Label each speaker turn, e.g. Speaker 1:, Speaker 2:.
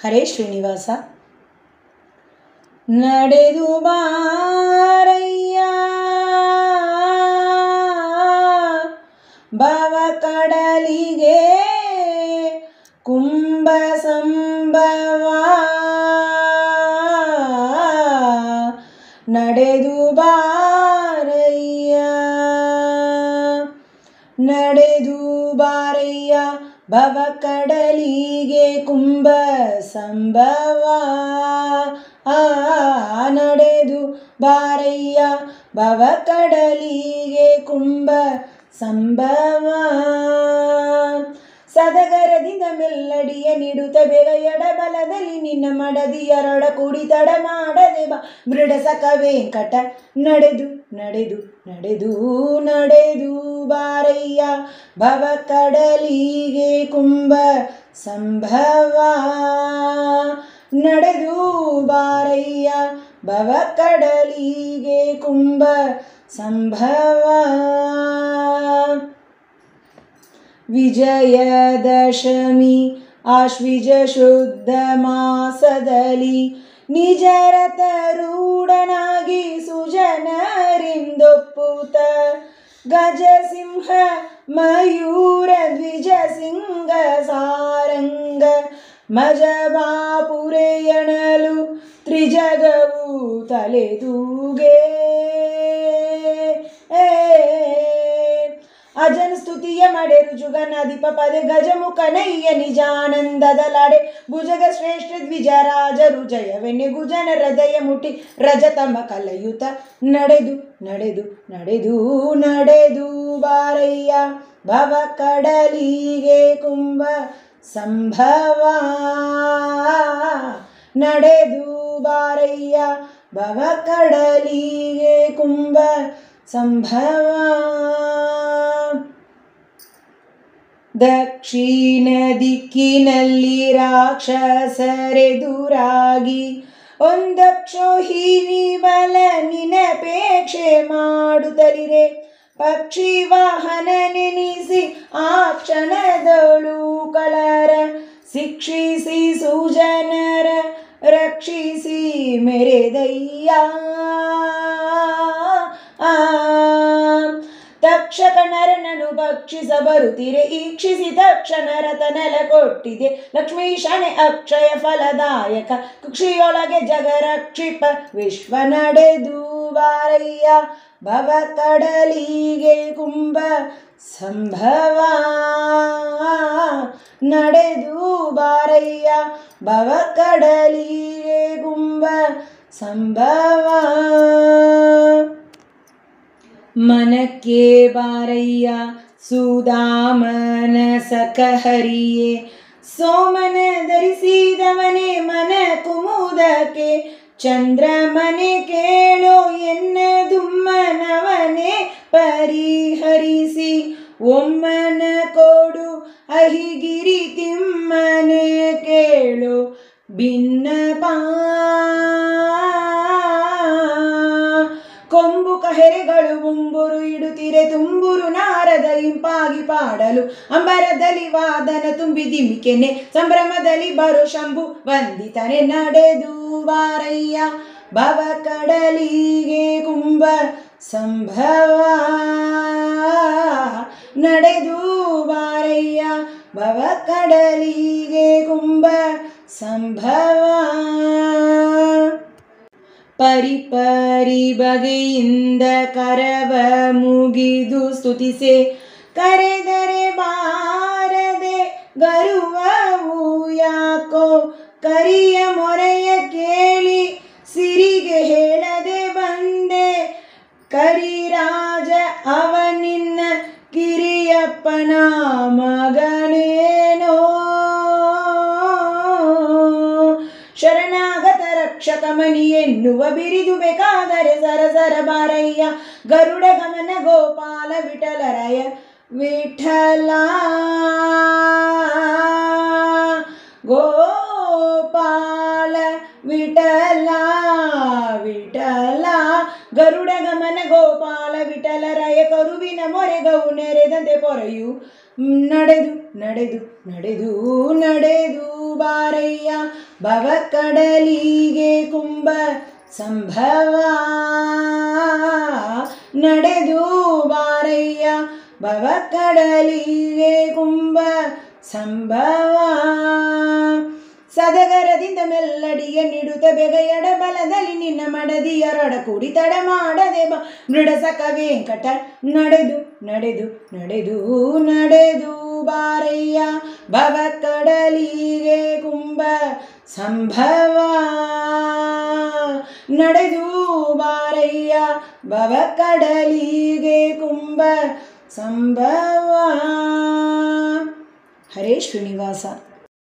Speaker 1: ಹರೇ ಶ್ರೀನಿವಾಸ ನಡೆದು ಬಾರಯ್ಯ ಭವ ಕಡಲಿಗೆ ಕುಂಭ ಸಂಭವ ನಡೆದು ಬಾರಯ್ಯ ನಡೆದು ಬಾರಯ್ಯ ಭವ ಕಡಲಿಗೆ ಕುಂಭ ಸಂಭವ ಆ ನಡೆದು ಬಾರಯ್ಯ ಭವ ಕಡಲಿಗೆ ಕುಂಭ ಸಂಭವ ಸದಗರದಿಂದ ಮೆಲ್ಲಡಿಯ ನಿಡುತ್ತ ಬೇಗ ಎಡಬಲದಲ್ಲಿ ನಿನ್ನ ಮಡದಿ ಎರಡ ಕೂಡಿ ತಡ ಮಾಡದೆ ಬಾ ಮೃಡಸಕ ವೆಂಕಟ ನಡೆದು ನಡೆದು ನಡೆದು ನಡೆದು ಬಾರಯ್ಯ ಭವ ಕಡಲಿಗೆ ಕುಂಭ ಸಂಭವ ನಡೆದು ಬಾರಯ್ಯ ಭವ ಕಡಲಿಗೆ ಕುಂಭ ಸಂಭವ ವಿಜಯದಶಮಿ ಆಶ್ವಿಜ ಶುದ್ಧ ಮಾಸದಲ್ಲಿ ನಿಜರತರೂಢನಾಗಿ ಸುಜನರಿಂದೊಪ್ಪುತ ಗಜಸಿಂಹ ಮಯೂರ ದ್ವಿಜ ಸಿಂಗ ಸಾರಂಗ ಮಜಬಾಪುರೆಯಣಲು ತ್ರಿಜಗವು ತಲೆದೂಗೆ ಅಜನ ಸ್ತುತಿಯ ಮಡೆರು ಜುಗನದಿಪ ಪದೆ ಗಜಮುಖನಯ್ಯ ನಿಜಾನಂದದಲಾಡೆ ಭುಜಗ ಶ್ರೇಷ್ಠ ದ್ವಿಜರಾಜರು ಜಯವೆನ್ನೆ ಗುಜನ ಹೃದಯ ಮುಟಿ ರಜತಮ ಕಲಯುತ ನಡೆದು ನಡೆದು ನಡೆದು ನಡೆದು ಬಾರಯ್ಯ ಭವ ಕಡಲಿಗೆ ಕುಂಭ ಸಂಭವ ನಡೆದು ಬಾರಯ್ಯ ಭವ ಕಡಲಿಗೆ ಕುಂಭ ಸಂಭವ ದಕ್ಷಿಣ ದಿಕ್ಕಿನಲ್ಲಿ ರಾಕ್ಷಸರೆದುರಾಗಿ ಒಂದಕ್ಷೋಹಿನಿ ಬಲ ನಿನಪೇಕ್ಷೆ ಮಾಡುತ್ತಲಿರೆ ಪಕ್ಷಿ ವಾಹನ ನೆನೆಸಿ ಆ ಕ್ಷಣದಳು ಕಳರ ಶಿಕ್ಷಿಸಿ ಸುಜನರ ರಕ್ಷಿಸಿ ಮೆರೆದಯ್ಯ ಆ ತಕ್ಷಕ ನರನನು ಭಕ್ಷಿಸ ಬರುತ್ತಿರೆ ಈಕ್ಷಿಸಿ ತಕ್ಷಣ ರತನೆಲ ಕೊಟ್ಟಿದೆ ಲಕ್ಷ್ಮೀಶನೆ ಅಕ್ಷಯ ಫಲದಾಯಕ ಕುಕ್ಷಿಯೊಳಗೆ ಜಗರಕ್ಷಿಪ ವಿಶ್ವ ನಡೆದು ಬಾರಯ್ಯ ಭವ ಕಡಲಿಗೆ ಕುಂಭ ಸಂಭವ ನಡೆದು ಬಾರಯ್ಯ ಭವ ಕಡಲಿಗೆ ಕುಂಭ ಸಂಭವ ಮನಕ್ಕೆ ಬಾರಯ್ಯ ಸುಧಾಮನ ಸಕಹರಿಯೇ ಸೋಮನ ಧರಿಸಿದವನೇ ಮನ ಕುಮುದಕ್ಕೆ ಚಂದ್ರಮನೆ ಕೇಳೋ ಎನ್ನ ದುಮ್ಮನವನೇ ಪರಿಹರಿಸಿ ಒಮ್ಮನ ಕೊಡು ಅಹಿಗಿರಿ ತಿಮ್ಮನೆ ಕೇಳು ಭಿನ್ನಪಾ ಕೊಂಬು ಕಹೆರೆಗಳು ಮುಂಬುರು ಇಡುತ್ತಿರೆ ತುಂಬುರು ನಾರದ ಇಂಪಾಗಿ ಪಾಡಲು ಅಂಬರದಲ್ಲಿ ವಾದನ ತುಂಬಿ ದಿಮಿಕೆನೆ ಸಂಭ್ರಮದಲ್ಲಿ ಬರು ಶಂಭು ವಂದಿತನೆ ನಡೆದು ಬಾರಯ್ಯ ಭವ ಕಡಲಿಗೆ ಕುಂಭ ಸಂಭವ ನಡೆದು ಬಾರಯ್ಯ ಭವ ಕಡಲಿಗೆ ಕುಂಭ ಸಂಭವ ಪರಿಪರಿ ಬಗೆಯಿಂದ ಕರವ ಮುಗಿದು ಸ್ತುತಿಸೆ ಕರೆದರೆ ಬಾರದೆ ಗರುವವು ಯಾಕೋ ಕರಿಯ ಮೊರೆಯ ಕೇಳಿ ಸಿರಿಗೆ ಹೇಳದೆ ಬಂದೆ ಕರಿರಾಜ ಅವನಿನ್ನ ಕಿರಿಯಪ್ಪನ ಮಗನೇನೋ ಶರಣಾಗತ ರಕ್ಷಕ ಮಣಿ ಎನ್ನುವ ಬಿರಿದು ಬೇಕಾದರೆ ಸರಸರ ಬಾರಯ್ಯ ಗರುಡ ಗಮನ ಗೋಪಾಲ ವಿಠಲರಾಯ ವಿಠಲ ಗೋಪಾಲ ವಿಠಲ ವಿಠಲ ಗರುಡ ಗಮನ ಗೋಪಾಲ ವಿಠಲರಾಯ ಕರುವಿನ ಮೊರೆಗವು ನೆರೆದಂತೆ ಪೊರೆಯು ನಡೆದು ನಡೆದು ನಡೆದು ನಡೆದು ಬಾರಯ್ಯ ಭವ ಕಡಲಿಗೆ ಕುಂಭ ಸಂಭವ ನಡೆದು ಬಾರಯ್ಯ ಭವ ಕಡಲಿಗೆ ಕುಂಭ ಸಂಭವ ಸದಗರದಿಂದ ಮೆಲ್ಲಡಿಗೆ ನಿಡುತ್ತ ಬೆಗೆಯಡ ಬಲದಲ್ಲಿ ನಿನ್ನ ಮಡದಿಯರೊಡ ಕುಡಿ ತಡ ಮಾಡದೆ ಬ ಮೃಡಸಕ ವೆಂಕಟ ನಡೆದು ನಡೆದು ನಡೆದು ನಡೆದು ಬಾರಯ್ಯ ಭವ ಕಡಲಿಗೆ ಕುಂಭ ಸಂಭವ ನಡೆದು ಬಾರಯ್ಯ ಭವ ಕಡಲಿಗೆ ಕುಂಭ ಸಂಭವ ಹರೇ ಶ್ರೀನಿವಾಸ